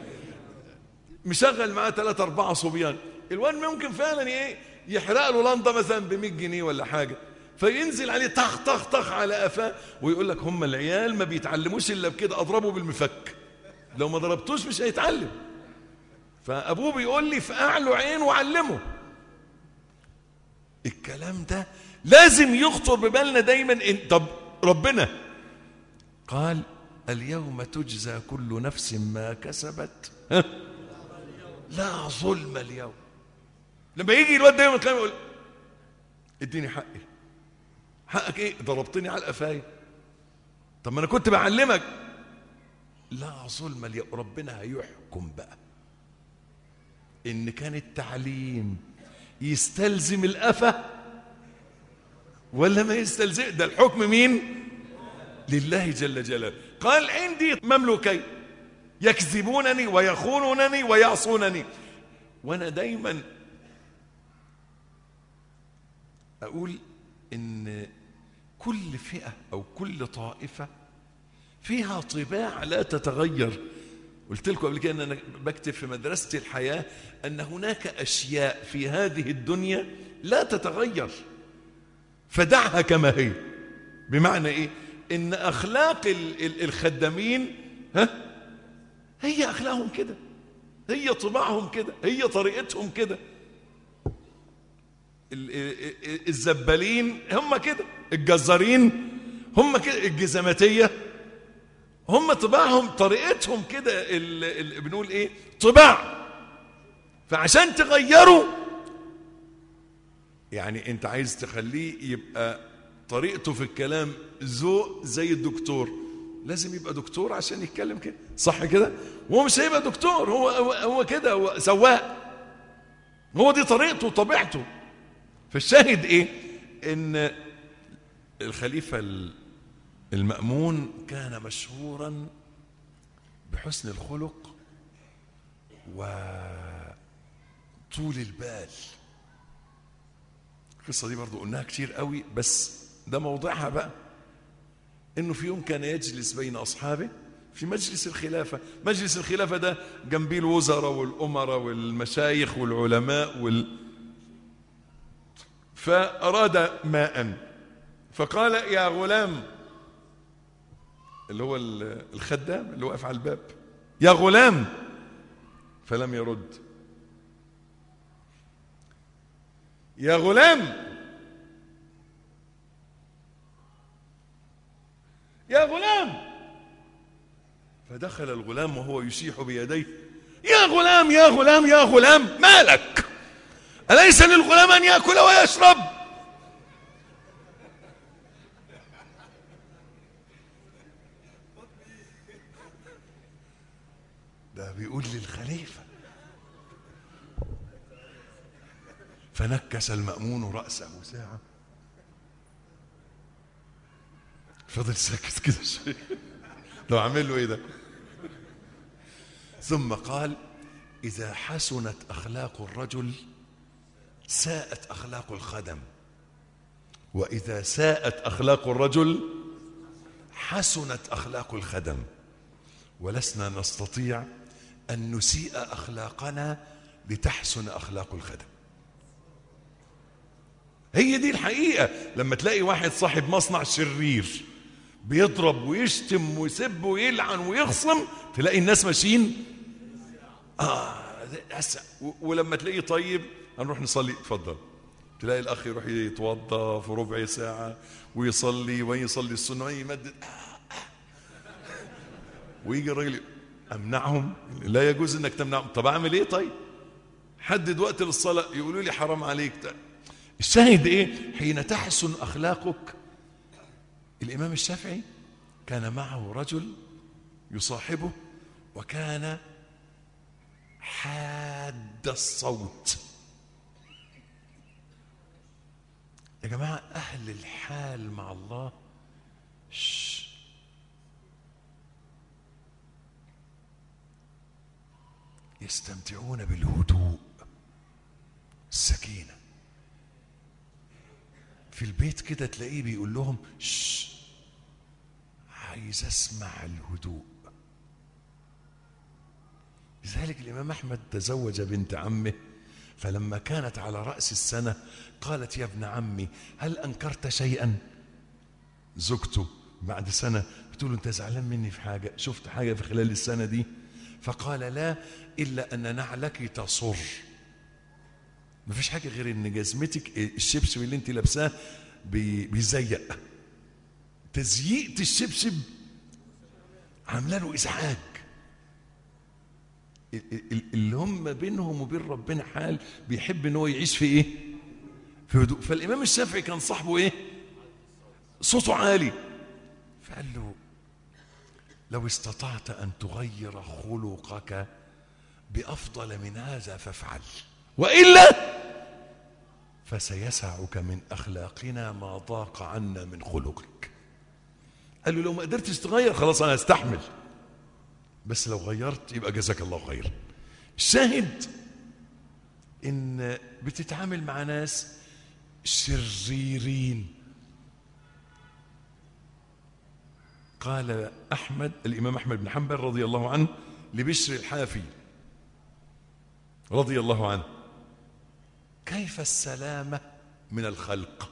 مشغل معاه ثلاثة أربعة صبيان الواد ممكن فعلا ايه يحرق له لنضة مثلا ب 100 جنيه ولا حاجة فينزل عليه طخ طخ طخ على قفاه ويقول لك هم العيال ما بيتعلموش الا بكده اضربه بالمفك لو ما ضربتوش مش هيتعلم فابوه بيقول لي فقع له عين وعلمه الكلام ده لازم يخطر ببالنا دايما إن طب ربنا قال اليوم تجزى كل نفس ما كسبت ها؟ لا ظلم اليوم لما يجي الواد ده يوم القيامه يقول اديني حقي حقك ايه ضربتني على القفايه طب ما انا كنت بعلمك لا ظلم اليوم ربنا هيحكم بقى ان كان التعليم يستلزم القفا ولا ما يستلزم ده الحكم مين لله جل جلاله قال عندي مملوكين يكذبونني ويخونونني ويعصونني وانا دايما اقول ان كل فئه او كل طائفه فيها طباع لا تتغير قلت لكم قبل كده ان انا بكتب في مدرسه الحياه ان هناك اشياء في هذه الدنيا لا تتغير فدعها كما هي بمعنى ايه ان اخلاق ال- ال- الخدامين ها هي اخلاقهم كده هي طباعهم كده هي طريقتهم كده ال- ال- ال- الزبالين هم كده الجزارين هم كده الجزماتيه هم طباعهم طريقتهم كده ال- ال- بنقول ايه طباع فعشان تغيروا يعني انت عايز تخليه يبقى طريقته في الكلام ذوق زي الدكتور لازم يبقى دكتور عشان يتكلم كده صح كده وهو مش هيبقى دكتور هو هو, هو كده هو سواق هو دي طريقته وطبيعته فالشاهد ايه ان الخليفه ال- المأمون كان مشهورا بحسن الخلق وطول البال القصة دي برضو قلناها كتير قوي بس ده موضعها بقى انه في يوم كان يجلس بين اصحابه في مجلس الخلافة مجلس الخلافة ده جنبيه الوزراء والأمراء والمشايخ والعلماء وال... فأراد ماء فقال يا غلام اللي هو ال- الخدام اللي واقف على الباب يا غلام فلم يرد يا غلام يا غلام فدخل الغلام وهو يشيح بيديه يا غلام يا غلام يا غلام مالك أليس للغلام أن يأكل ويشرب ده بيقول للخليفة فنكس المأمون رأسه ساعة فضل ساكت كده شوية لو عامل له ايه ده ثم قال إذا حسنت أخلاق الرجل ساءت أخلاق الخدم وإذا ساءت أخلاق الرجل حسنت أخلاق الخدم ولسنا نستطيع أن نسيء أخلاقنا لتحسن أخلاق الخدم هي دي الحقيقة لما تلاقي واحد صاحب مصنع شرير بيضرب ويشتم ويسب ويلعن ويخصم تلاقي الناس ماشيين اه ده أسع. و- ولما تلاقيه طيب هنروح نصلي اتفضل تلاقي الاخ يروح يتوضا في ربع ساعه ويصلي ويصلي السنه ويمدد ويجي الراجل امنعهم لا يجوز انك تمنعهم طب اعمل ايه طيب حدد وقت للصلاه يقولوا لي حرام عليك الشاهد ايه حين تحسن اخلاقك الامام الشافعي كان معه رجل يصاحبه وكان حاد الصوت يا جماعة أهل الحال مع الله شش. يستمتعون بالهدوء السكينة في البيت كده تلاقيه بيقول لهم شش. عايز اسمع الهدوء لذلك الإمام أحمد تزوج بنت عمه فلما كانت على رأس السنة قالت يا ابن عمي هل أنكرت شيئا زوجته بعد سنة بتقول أنت زعلان مني في حاجة شفت حاجة في خلال السنة دي فقال لا إلا أن نعلك تصر ما فيش حاجة غير أن جزمتك الشبشب اللي أنت لابساه بي- بيزيق تزييقة الشبشب عامله له إزعاج ال- ال- اللي هم بينهم وبين ربنا حال بيحب ان هو يعيش في ايه في هدوء فالامام الشافعي كان صاحبه ايه صوته عالي فقال له لو استطعت ان تغير خلقك بافضل من هذا فافعل والا فسيسعك من اخلاقنا ما ضاق عنا من خلقك قال له لو ما قدرتش تغير خلاص انا استحمل بس لو غيرت يبقى جزاك الله خير الشاهد ان بتتعامل مع ناس شريرين قال احمد الامام احمد بن حنبل رضي الله عنه لبشر الحافي رضي الله عنه كيف السلامه من الخلق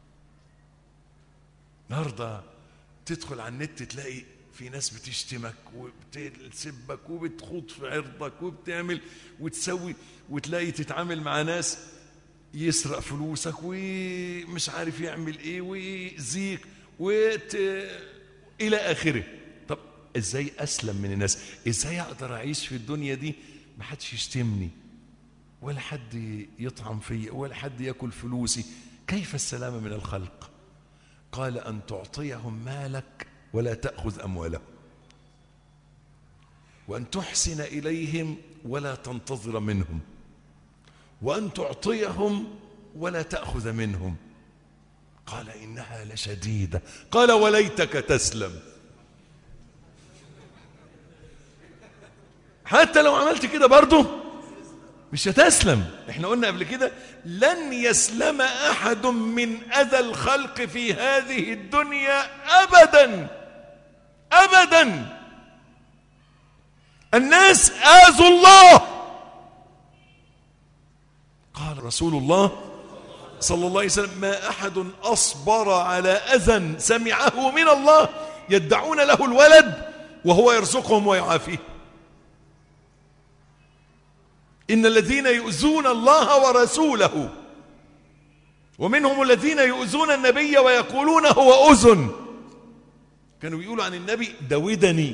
النهارده تدخل على النت تلاقي في ناس بتشتمك وبتسبك وبتخوض في عرضك وبتعمل وتسوي وتلاقي تتعامل مع ناس يسرق فلوسك ومش عارف يعمل ايه ويأذيك وت... الى اخره طب ازاي اسلم من الناس ازاي اقدر اعيش في الدنيا دي ما حدش يشتمني ولا حد يطعم فيا ولا حد ياكل فلوسي كيف السلامه من الخلق قال ان تعطيهم مالك ولا تاخذ اموالهم وان تحسن اليهم ولا تنتظر منهم وان تعطيهم ولا تاخذ منهم قال انها لشديده قال وليتك تسلم حتى لو عملت كده برضه مش هتسلم احنا قلنا قبل كده لن يسلم احد من اذى الخلق في هذه الدنيا ابدا ابدا الناس اذوا الله قال رسول الله صلى الله عليه وسلم ما احد اصبر على اذى سمعه من الله يدعون له الولد وهو يرزقهم ويعافيه إن الذين يؤذون الله ورسوله ومنهم الذين يؤذون النبي ويقولون هو أذن كانوا يقولوا عن النبي دودني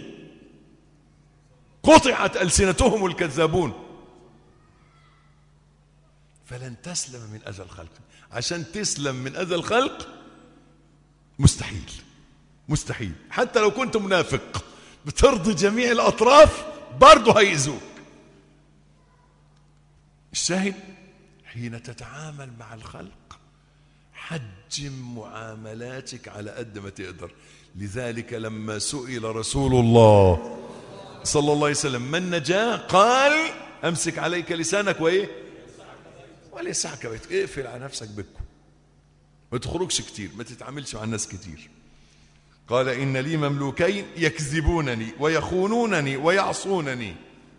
قطعت ألسنتهم الكذابون فلن تسلم من أذى الخلق عشان تسلم من أذى الخلق مستحيل مستحيل حتى لو كنت منافق بترضي جميع الأطراف برضه هيأذوك الشاهد حين تتعامل مع الخلق حجم معاملاتك على قد ما تقدر لذلك لما سئل رسول الله صلى الله عليه وسلم ما النجاة قال امسك عليك لسانك وايه وليسعك بيتك اقفل على نفسك بكم ما تخرجش كتير ما تتعاملش مع الناس كتير قال إن لي مملوكين يكذبونني ويخونونني ويعصونني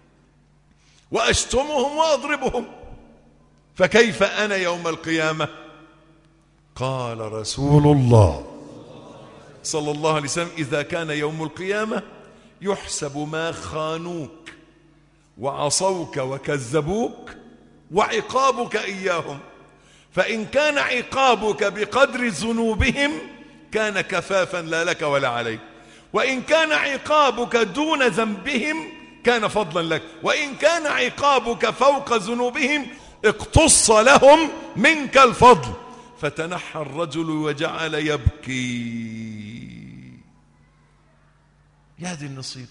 واشتمهم واضربهم فكيف انا يوم القيامه قال رسول الله صلى الله عليه وسلم اذا كان يوم القيامه يحسب ما خانوك وعصوك وكذبوك وعقابك اياهم فإن كان عقابك بقدر ذنوبهم كان كفافا لا لك ولا عليك وإن كان عقابك دون ذنبهم كان فضلا لك وإن كان عقابك فوق ذنوبهم اقتص لهم منك الفضل فتنحى الرجل وجعل يبكي يا دي النصيب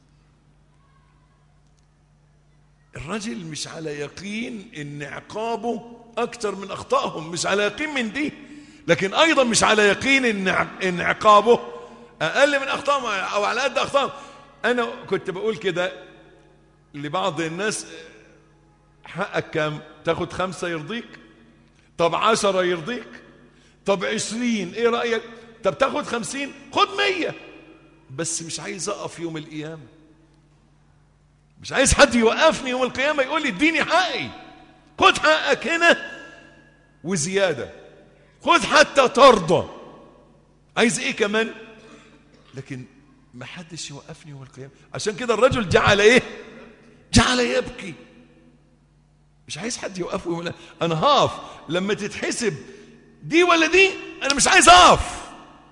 الرجل مش على يقين ان عقابه اكتر من اخطائهم مش على يقين من دي لكن ايضا مش على يقين ان ان عقابه اقل من اخطائهم او على قد اخطائهم انا كنت بقول كده لبعض الناس حقك كام تاخد خمسة يرضيك طب عشرة يرضيك طب عشرين ايه رأيك طب تاخد خمسين خد مية بس مش عايز اقف يوم القيامة مش عايز حد يوقفني يوم القيامة يقول لي اديني حقي خد حقك هنا وزيادة خد حتى ترضى عايز ايه كمان لكن ما حدش يوقفني يوم القيامة عشان كده الرجل جعل ايه جعل يبكي مش عايز حد يوقفه يقول انا هقف لما تتحسب دي ولا دي انا مش عايز اقف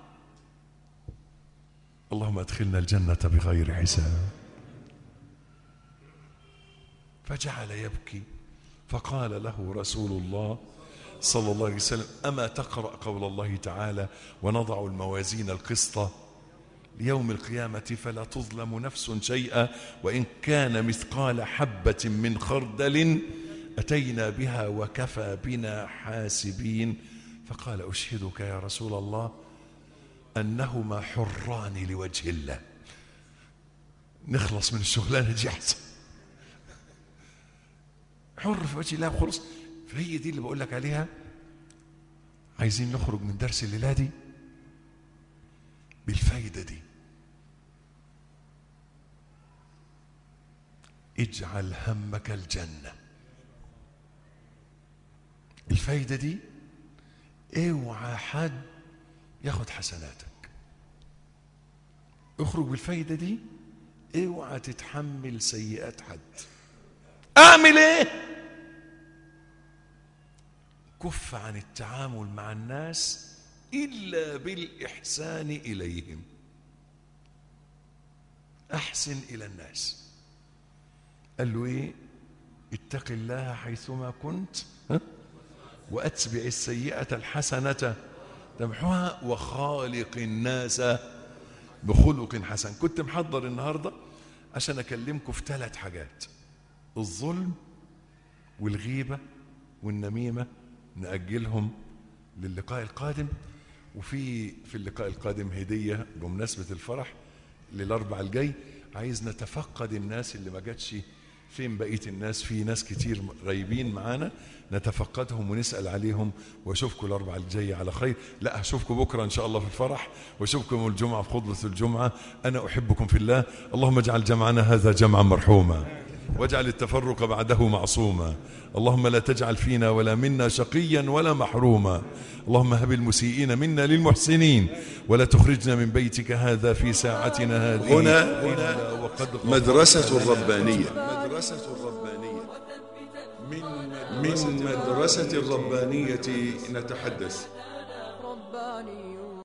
اللهم ادخلنا الجنة بغير حساب فجعل يبكي فقال له رسول الله صلى الله عليه وسلم أما تقرأ قول الله تعالى ونضع الموازين القسط ليوم القيامة فلا تظلم نفس شيئا وإن كان مثقال حبة من خردل أتينا بها وكفى بنا حاسبين فقال أشهدك يا رسول الله أنهما حران لوجه الله نخلص من الشغلانة دي أحسن حر في وجه الله وخلص فهي دي اللي بقول لك عليها عايزين نخرج من درس الليلة دي بالفايدة دي اجعل همك الجنة الفايدة دي اوعى حد ياخد حسناتك اخرج بالفايدة دي اوعى تتحمل سيئات حد اعمل ايه كف عن التعامل مع الناس الا بالاحسان اليهم احسن الى الناس قال له ايه اتق الله حيثما كنت ها؟ واتبع السيئه الحسنه تمحوها وخالق الناس بخلق حسن كنت محضر النهارده عشان اكلمكم في ثلاث حاجات الظلم والغيبه والنميمه ناجلهم للقاء القادم وفي في اللقاء القادم هديه بمناسبه الفرح للاربع الجاي عايز نتفقد الناس اللي ما جاتش فين بقيه الناس في ناس كتير غايبين معانا نتفقدهم ونسال عليهم واشوفكم الاربع الجاي على خير لا هشوفكم بكره ان شاء الله في الفرح واشوفكم الجمعه في خطبه الجمعه انا احبكم في الله اللهم اجعل جمعنا هذا جمعا مرحوما واجعل التفرق بعده معصوما اللهم لا تجعل فينا ولا منا شقيا ولا محروما اللهم هب المسيئين منا للمحسنين ولا تخرجنا من بيتك هذا في ساعتنا هذه هنا إلا وقد غفرت مدرسة الربانية مدرسة الربانية من مدرسة الربانية نتحدث رباني